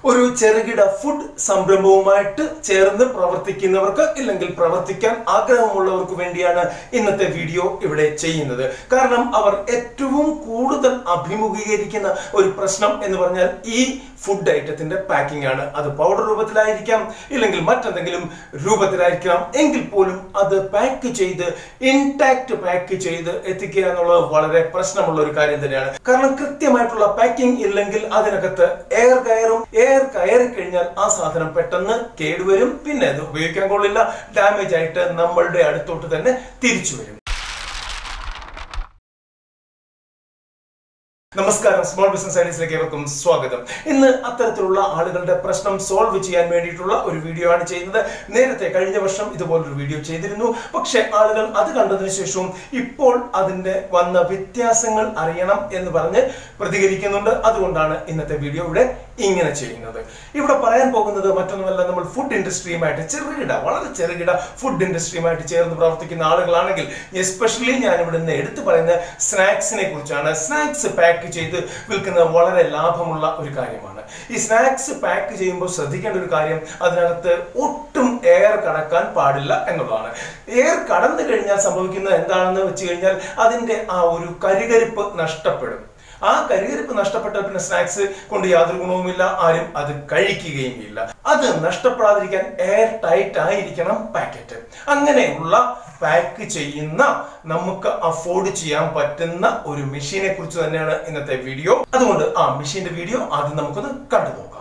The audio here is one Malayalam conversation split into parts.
ഒരു ചെറുകിട ഫുഡ് സംരംഭവുമായിട്ട് ചേർന്ന് പ്രവർത്തിക്കുന്നവർക്ക് ഇല്ലെങ്കിൽ പ്രവർത്തിക്കാൻ ആഗ്രഹമുള്ളവർക്ക് വേണ്ടിയാണ് ഇന്നത്തെ വീഡിയോ ഇവിടെ ചെയ്യുന്നത് കാരണം അവർ ഏറ്റവും കൂടുതൽ അഭിമുഖീകരിക്കുന്ന ഒരു പ്രശ്നം എന്ന് പറഞ്ഞാൽ ഈ ഫുഡ് ഐറ്റത്തിന്റെ പാക്കിംഗ് ആണ് അത് പൗഡർ രൂപത്തിലായിരിക്കാം ഇല്ലെങ്കിൽ മറ്റെന്തെങ്കിലും രൂപത്തിലായിരിക്കാം എങ്കിൽ പോലും അത് പാക്ക് ചെയ്ത് ഇൻടാക്ട് പാക്ക് ചെയ്ത് എത്തിക്കുക എന്നുള്ളത് വളരെ പ്രശ്നമുള്ള ഒരു കാര്യം തന്നെയാണ് കാരണം കൃത്യമായിട്ടുള്ള പാക്കിംഗ് ഇല്ലെങ്കിൽ അതിനകത്ത് എയർ കയറും എയർ കയറി കഴിഞ്ഞാൽ ആ സാധനം പെട്ടെന്ന് കേടുവരും പിന്നെ അത് ഉപയോഗിക്കാൻ കൊള്ളില്ല ഡാമേജ് ആയിട്ട് നമ്മളുടെ അടുത്തോട്ട് തന്നെ തിരിച്ചു വരും നമസ്കാരം സ്മോൾ ബിസിനസ് ഐഡീസിലേക്ക് ഏവർക്കും സ്വാഗതം ഇന്ന് അത്തരത്തിലുള്ള ആളുകളുടെ പ്രശ്നം സോൾവ് ചെയ്യാൻ വേണ്ടിയിട്ടുള്ള ഒരു വീഡിയോ ആണ് ചെയ്യുന്നത് നേരത്തെ കഴിഞ്ഞ വർഷം ഇതുപോലൊരു വീഡിയോ ചെയ്തിരുന്നു പക്ഷെ ആളുകൾ അത് കണ്ടതിന് ശേഷവും ഇപ്പോൾ അതിന്റെ വന്ന വ്യത്യാസങ്ങൾ അറിയണം എന്ന് പറഞ്ഞ് പ്രതികരിക്കുന്നുണ്ട് അതുകൊണ്ടാണ് ഇന്നത്തെ വീഡിയോ ഇവിടെ ഇങ്ങനെ ചെയ്യുന്നത് ഇവിടെ പറയാൻ പോകുന്നത് മറ്റൊന്നുമല്ല നമ്മൾ ഫുഡ് ഇൻഡസ്ട്രിയുമായിട്ട് ചെറുകിട വളരെ ചെറുകിട ഫുഡ് ഇൻഡസ്ട്രിയുമായിട്ട് ചേർന്ന് പ്രവർത്തിക്കുന്ന ആളുകളാണെങ്കിൽ എസ്പെഷ്യലി ഞാൻ ഇവിടെ നിന്ന് എടുത്തു പറയുന്ന സ്നാക്സിനെ കുറിച്ചാണ് സ്നാക്സ് പാക്ക് ചെയ്ത് വിൽക്കുന്നത് വളരെ ലാഭമുള്ള ഒരു കാര്യമാണ് ഈ സ്നാക്സ് പാക്ക് ചെയ്യുമ്പോൾ ശ്രദ്ധിക്കേണ്ട ഒരു കാര്യം അതിനകത്ത് ഒട്ടും എയർ കടക്കാൻ പാടില്ല എന്നുള്ളതാണ് എയർ കടന്നു കഴിഞ്ഞാൽ സംഭവിക്കുന്നത് എന്താണെന്ന് വെച്ച് കഴിഞ്ഞാൽ അതിന്റെ ആ ഒരു കരികരിപ്പ് നഷ്ടപ്പെടും ആ കരികരിപ്പ് നഷ്ടപ്പെട്ട പിന്നെ സ്നാക്സ് കൊണ്ട് യാതൊരു ഗുണവുമില്ല ആരും അത് കഴിക്കുകയും ഇല്ല അത് നഷ്ടപ്പെടാതിരിക്കാൻ എയർ ടൈറ്റ് ആയിരിക്കണം പാക്കറ്റ് അങ്ങനെയുള്ള പാക്ക് ചെയ്യുന്ന നമുക്ക് അഫോർഡ് ചെയ്യാൻ പറ്റുന്ന ഒരു മെഷീനെ കുറിച്ച് തന്നെയാണ് ഇന്നത്തെ വീഡിയോ അതുകൊണ്ട് ആ മെഷീന്റെ വീഡിയോ ആദ്യം നമുക്കൊന്ന് കണ്ടു നോക്കാം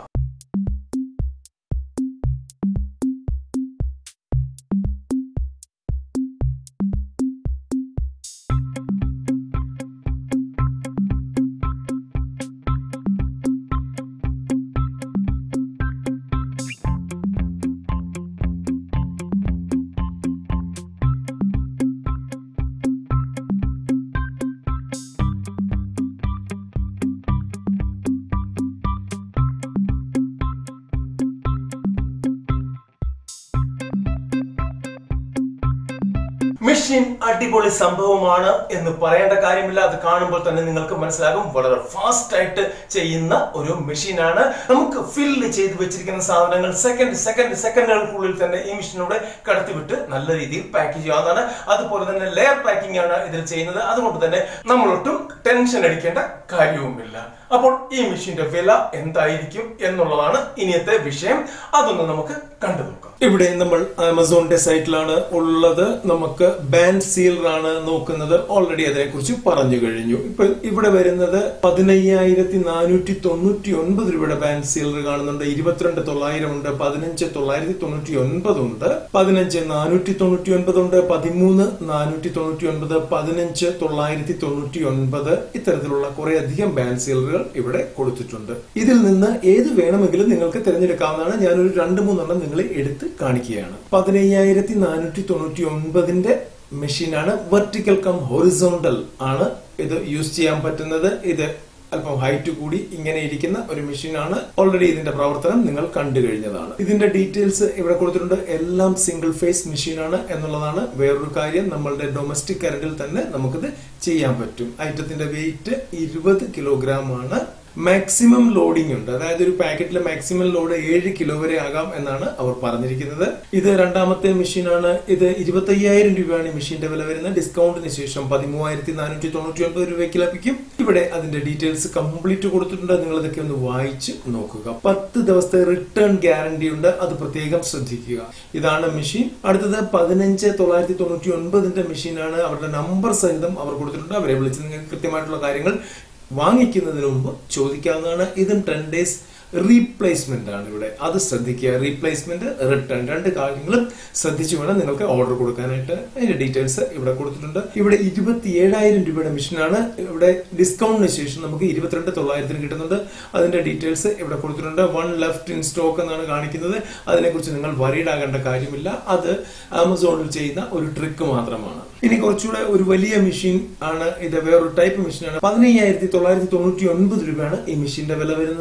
മെഷീൻ അടിപൊളി സംഭവമാണ് എന്ന് പറയേണ്ട കാര്യമില്ല അത് കാണുമ്പോൾ തന്നെ നിങ്ങൾക്ക് മനസ്സിലാകും വളരെ ഫാസ്റ്റ് ആയിട്ട് ചെയ്യുന്ന ഒരു മെഷീനാണ് നമുക്ക് ഫില്ല് ചെയ്ത് വെച്ചിരിക്കുന്ന സാധനങ്ങൾ സെക്കൻഡ് സെക്കൻഡ് സെക്കൻഡുകൾക്കുള്ളിൽ തന്നെ ഈ മെഷീനോടെ കടത്തിവിട്ട് നല്ല രീതിയിൽ പാക്ക് ചെയ്യാവുന്നതാണ് അതുപോലെ തന്നെ ലെയർ പാക്കിംഗ് ആണ് ഇതിൽ ചെയ്യുന്നത് അതുകൊണ്ട് തന്നെ നമ്മളൊട്ടും ടെൻഷൻ അടിക്കേണ്ട കാര്യവുമില്ല അപ്പോൾ ഈ മെഷീന്റെ വില എന്തായിരിക്കും എന്നുള്ളതാണ് ഇനിയത്തെ വിഷയം അതൊന്ന് നമുക്ക് കണ്ടു നോക്കാം ഇവിടെ നമ്മൾ ആമസോണിന്റെ സൈറ്റിലാണ് ഉള്ളത് നമുക്ക് ബാൻഡ് സീലർ ആണ് നോക്കുന്നത് ഓൾറെഡി അതിനെ കുറിച്ച് പറഞ്ഞു കഴിഞ്ഞു ഇപ്പൊ ഇവിടെ വരുന്നത് പതിനയ്യായിരത്തി നാനൂറ്റി തൊണ്ണൂറ്റി ഒൻപത് രൂപയുടെ ബാൻഡ് സീലർ കാണുന്നുണ്ട് ഇരുപത്തിരണ്ട് തൊള്ളായിരം ഉണ്ട് പതിനഞ്ച് തൊള്ളായിരത്തി തൊണ്ണൂറ്റി ഒൻപത് ഉണ്ട് പതിനഞ്ച് നാനൂറ്റി തൊണ്ണൂറ്റി ഒൻപത് ഉണ്ട് പതിമൂന്ന് നാനൂറ്റി തൊണ്ണൂറ്റി ഒൻപത് പതിനഞ്ച് തൊള്ളായിരത്തി തൊണ്ണൂറ്റി ഒൻപത് ഇത്തരത്തിലുള്ള കുറെ അധികം ബാൻഡ് സീലറുകൾ ഇവിടെ കൊടുത്തിട്ടുണ്ട് ഇതിൽ നിന്ന് ഏത് വേണമെങ്കിലും നിങ്ങൾക്ക് തിരഞ്ഞെടുക്കാവുന്നതാണ് ഞാനൊരു രണ്ട് മൂന്നെണ്ണം നിങ്ങളെ എടുത്ത് കാണിക്കുകയാണ് പതിനയ്യായിരത്തി നാനൂറ്റി തൊണ്ണൂറ്റി ഒൻപതിന്റെ മെഷീനാണ് വെർട്ടിക്കൽ കം ഹൊറിസോണ്ടൽ ആണ് ഇത് യൂസ് ചെയ്യാൻ പറ്റുന്നത് ഇത് അല്പം ഹൈറ്റ് കൂടി ഇങ്ങനെ ഇരിക്കുന്ന ഒരു മെഷീനാണ് ഓൾറെഡി ഇതിന്റെ പ്രവർത്തനം നിങ്ങൾ കണ്ടു കഴിഞ്ഞതാണ് ഇതിന്റെ ഡീറ്റെയിൽസ് ഇവിടെ കൊടുത്തിട്ടുണ്ട് എല്ലാം സിംഗിൾ ഫേസ് മെഷീനാണ് എന്നുള്ളതാണ് വേറൊരു കാര്യം നമ്മളുടെ ഡൊമസ്റ്റിക് കറണ്ടിൽ തന്നെ നമുക്കിത് ചെയ്യാൻ പറ്റും ഐറ്റത്തിന്റെ വെയിറ്റ് ഇരുപത് കിലോഗ്രാം ആണ് മാക്സിമം ലോഡിംഗ് ഉണ്ട് അതായത് ഒരു പാക്കറ്റിലെ മാക്സിമം ലോഡ് ഏഴ് കിലോ വരെ ആകാം എന്നാണ് അവർ പറഞ്ഞിരിക്കുന്നത് ഇത് രണ്ടാമത്തെ മെഷീനാണ് ഇത് ഇരുപത്തയ്യായിരം രൂപയാണ് ഈ മെഷീന്റെ വില വരുന്നത് ഡിസ്കൗണ്ടിന് ശേഷം പതിമൂവായിരത്തി നാനൂറ്റി തൊണ്ണൂറ്റി ഒൻപത് രൂപയ്ക്ക് ലഭിക്കും ഇവിടെ അതിന്റെ ഡീറ്റെയിൽസ് കംപ്ലീറ്റ് കൊടുത്തിട്ടുണ്ട് നിങ്ങൾ ഇതൊക്കെ ഒന്ന് വായിച്ച് നോക്കുക പത്ത് ദിവസത്തെ റിട്ടേൺ ഗ്യാരണ്ടി ഉണ്ട് അത് പ്രത്യേകം ശ്രദ്ധിക്കുക ഇതാണ് മെഷീൻ അടുത്തത് പതിനഞ്ച് തൊള്ളായിരത്തി തൊണ്ണൂറ്റി ഒൻപതിന്റെ മെഷീനാണ് അവരുടെ നമ്പർ സഹിതം അവർ കൊടുത്തിട്ടുണ്ട് അവരെ വിളിച്ച് നിങ്ങൾക്ക് കൃത്യമായിട്ടുള്ള കാര്യങ്ങൾ വാങ്ങിക്കുന്നതിന് മുമ്പ് ചോദിക്കാവുന്നതാണ് ഇതും ടെൻ ഡേയ്സ് റീപ്ലേസ്മെന്റ് ആണ് ഇവിടെ അത് ശ്രദ്ധിക്കുക റീപ്ലേസ്മെന്റ് റിട്ടേൺ രണ്ട് കാര്യങ്ങളും ശ്രദ്ധിച്ചു വേണം നിങ്ങൾക്ക് ഓർഡർ കൊടുക്കാനായിട്ട് അതിന്റെ ഡീറ്റെയിൽസ് ഇവിടെ കൊടുത്തിട്ടുണ്ട് ഇവിടെ ഇരുപത്തി ഏഴായിരം രൂപയുടെ മെഷീനാണ് ഇവിടെ ഡിസ്കൗണ്ടിന് ശേഷം നമുക്ക് ഇരുപത്തിരണ്ട് തൊള്ളായിരത്തിന് കിട്ടുന്നുണ്ട് അതിന്റെ ഡീറ്റെയിൽസ് ഇവിടെ കൊടുത്തിട്ടുണ്ട് വൺ ലെഫ്റ്റ് ഇൻ സ്റ്റോക്ക് എന്നാണ് കാണിക്കുന്നത് അതിനെക്കുറിച്ച് നിങ്ങൾ വറീഡ് ആകേണ്ട കാര്യമില്ല അത് ആമസോണിൽ ചെയ്യുന്ന ഒരു ട്രിക്ക് മാത്രമാണ് ഇനി കുറച്ചുകൂടെ ഒരു വലിയ മെഷീൻ ആണ് ഇത് വേറൊരു ടൈപ്പ് മെഷീനാണ് പതിനയ്യായിരത്തി തൊള്ളായിരത്തി തൊണ്ണൂറ്റി ഒൻപത് രൂപയാണ് ഈ മെഷീന്റെ വില വരുന്നത്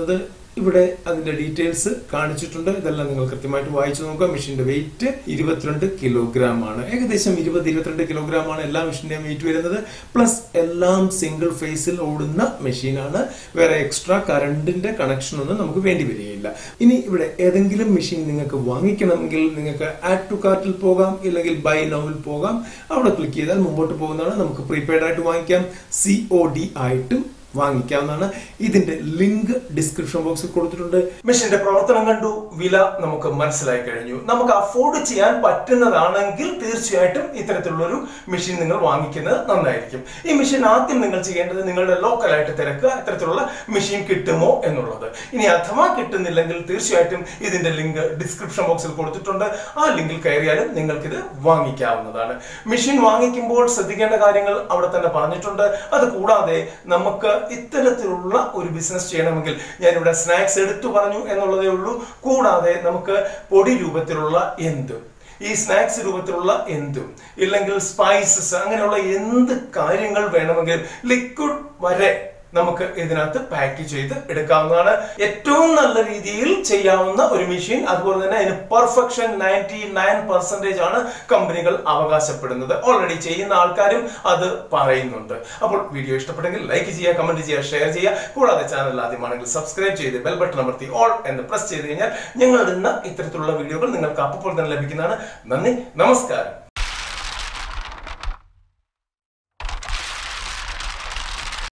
ഇവിടെ അതിന്റെ ഡീറ്റെയിൽസ് കാണിച്ചിട്ടുണ്ട് ഇതെല്ലാം നിങ്ങൾ കൃത്യമായിട്ട് വായിച്ചു നോക്കുക മെഷീന്റെ വെയിറ്റ് ഇരുപത്തിരണ്ട് കിലോഗ്രാം ആണ് ഏകദേശം ഇരുപത് ഇരുപത്തിരണ്ട് കിലോഗ്രാം ആണ് എല്ലാ മെഷീന്റെയും വെയിറ്റ് വരുന്നത് പ്ലസ് എല്ലാം സിംഗിൾ ഫേസിൽ ഓടുന്ന മെഷീനാണ് വേറെ എക്സ്ട്രാ കറണ്ടിന്റെ കണക്ഷൻ ഒന്നും നമുക്ക് വേണ്ടി വരികയില്ല ഇനി ഇവിടെ ഏതെങ്കിലും മെഷീൻ നിങ്ങൾക്ക് വാങ്ങിക്കണമെങ്കിൽ നിങ്ങൾക്ക് ആഡ് ടു കാർട്ടിൽ പോകാം ഇല്ലെങ്കിൽ ബൈ നൗവിൽ പോകാം അവിടെ ക്ലിക്ക് ചെയ്താൽ മുമ്പോട്ട് പോകുന്നതാണ് നമുക്ക് പ്രീപെയ്ഡ് ആയിട്ട് വാങ്ങിക്കാം സി ഒ ഡി ആയിട്ടും വാങ്ങിക്കാവുന്നതാണ് ഇതിന്റെ ലിങ്ക് ഡിസ്ക്രിപ്ഷൻ ബോക്സിൽ കൊടുത്തിട്ടുണ്ട് മെഷീന്റെ പ്രവർത്തനം കണ്ടു വില നമുക്ക് മനസ്സിലായി കഴിഞ്ഞു നമുക്ക് അഫോർഡ് ചെയ്യാൻ പറ്റുന്നതാണെങ്കിൽ തീർച്ചയായിട്ടും ഇത്തരത്തിലുള്ള ഒരു മെഷീൻ നിങ്ങൾ വാങ്ങിക്കുന്നത് നന്നായിരിക്കും ഈ മെഷീൻ ആദ്യം നിങ്ങൾ ചെയ്യേണ്ടത് നിങ്ങളുടെ ലോക്കലായിട്ട് തിരക്കുക ഇത്തരത്തിലുള്ള മെഷീൻ കിട്ടുമോ എന്നുള്ളത് ഇനി അഥവാ കിട്ടുന്നില്ലെങ്കിൽ തീർച്ചയായിട്ടും ഇതിന്റെ ലിങ്ക് ഡിസ്ക്രിപ്ഷൻ ബോക്സിൽ കൊടുത്തിട്ടുണ്ട് ആ ലിങ്കിൽ കയറിയാലും നിങ്ങൾക്കിത് വാങ്ങിക്കാവുന്നതാണ് മെഷീൻ വാങ്ങിക്കുമ്പോൾ ശ്രദ്ധിക്കേണ്ട കാര്യങ്ങൾ അവിടെ തന്നെ പറഞ്ഞിട്ടുണ്ട് അത് കൂടാതെ നമുക്ക് ഇത്തരത്തിലുള്ള ഒരു ബിസിനസ് ചെയ്യണമെങ്കിൽ ഞാനിവിടെ സ്നാക്സ് എടുത്തു പറഞ്ഞു എന്നുള്ളതേ ഉള്ളൂ കൂടാതെ നമുക്ക് പൊടി രൂപത്തിലുള്ള എന്തും ഈ സ്നാക്സ് രൂപത്തിലുള്ള എന്തും ഇല്ലെങ്കിൽ സ്പൈസസ് അങ്ങനെയുള്ള എന്ത് കാര്യങ്ങൾ വേണമെങ്കിൽ ലിക്വിഡ് വരെ നമുക്ക് ഇതിനകത്ത് പാക്ക് ചെയ്ത് എടുക്കാവുന്നതാണ് ഏറ്റവും നല്ല രീതിയിൽ ചെയ്യാവുന്ന ഒരു മെഷീൻ അതുപോലെ തന്നെ അതിന് പെർഫെക്ഷൻ നയൻറ്റി നയൻ പെർസെന്റേജ് ആണ് കമ്പനികൾ അവകാശപ്പെടുന്നത് ഓൾറെഡി ചെയ്യുന്ന ആൾക്കാരും അത് പറയുന്നുണ്ട് അപ്പോൾ വീഡിയോ ഇഷ്ടപ്പെട്ടെങ്കിൽ ലൈക്ക് ചെയ്യുക കമന്റ് ചെയ്യുക ഷെയർ ചെയ്യുക കൂടാതെ ചാനൽ ആദ്യമാണെങ്കിൽ സബ്സ്ക്രൈബ് ചെയ്ത് ബെൽ ബട്ടൺ അമർത്തി ഓൾ എന്ന് പ്രസ് ചെയ്ത് കഴിഞ്ഞാൽ ഞങ്ങൾ ഇടുന്ന ഇത്തരത്തിലുള്ള വീഡിയോകൾ നിങ്ങൾക്ക് അപ്പോൾ തന്നെ ലഭിക്കുന്നതാണ് നന്ദി നമസ്കാരം